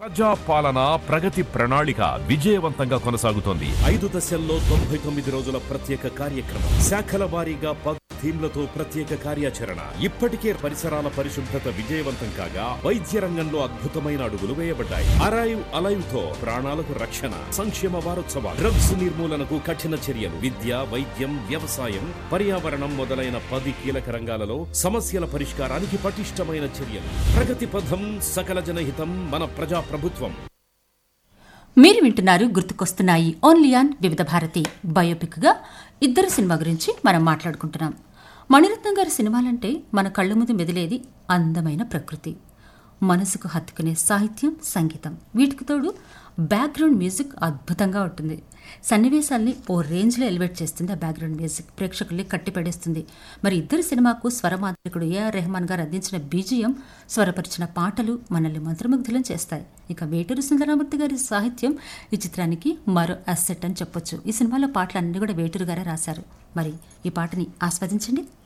ప్రజా పాలన ప్రగతి ప్రణాళిక విజయవంతంగా కొనసాగుతోంది ఐదు దశల్లో తొంభై తొమ్మిది రోజుల ప్రత్యేక కార్యక్రమం శాఖల వారీగా పద్ థీమ్లతో ప్రత్యేక కార్యాచరణ ఇప్పటికే పరిసరాల పరిశుభ్రత విజయవంతం కాగా వైద్య రంగంలో అద్భుతమైన అడుగులు వేయబడ్డాయి అరైవ్ అలైవ్ తో ప్రాణాలకు రక్షణ సంక్షేమ వారోత్సవాలు డ్రగ్స్ నిర్మూలనకు కఠిన చర్యలు విద్య వైద్యం వ్యవసాయం పర్యావరణం మొదలైన పది కీలక రంగాలలో సమస్యల పరిష్కారానికి పటిష్టమైన చర్యలు ప్రగతి పథం సకల జనహితం మన ప్రజా ప్రభుత్వం మీరు వింటున్నారు గుర్తుకొస్తున్నాయి ఓన్లీ ఆన్ వివిధ భారతి బయోపిక్గా ఇద్దరు సినిమా గురించి మనం మాట్లాడుకుంటున్నాం మణిరత్నం గారి సినిమాలంటే మన కళ్ళ ముందు మెదిలేది అందమైన ప్రకృతి మనసుకు హత్తుకునే సాహిత్యం సంగీతం వీటికి తోడు బ్యాక్గ్రౌండ్ మ్యూజిక్ అద్భుతంగా ఉంటుంది సన్నివేశాల్ని ఓ రేంజ్లో ఎలివేట్ చేస్తుంది ఆ బ్యాక్గ్రౌండ్ మ్యూజిక్ ప్రేక్షకుల్ని కట్టిపడేస్తుంది మరి ఇద్దరు సినిమాకు స్వరమాంత్రికుడు ఏఆర్ రెహమాన్ గారు అందించిన బీజియం స్వరపరిచిన పాటలు మనల్ని మంత్రముగ్ధులం చేస్తాయి ఇక వేటూరు సుందరమూర్తి గారి సాహిత్యం ఈ చిత్రానికి మరో అసెట్ అని చెప్పొచ్చు ఈ సినిమాలో పాటలన్నీ కూడా వేటూరు గారే రాశారు మరి ఈ పాటని ఆస్వాదించండి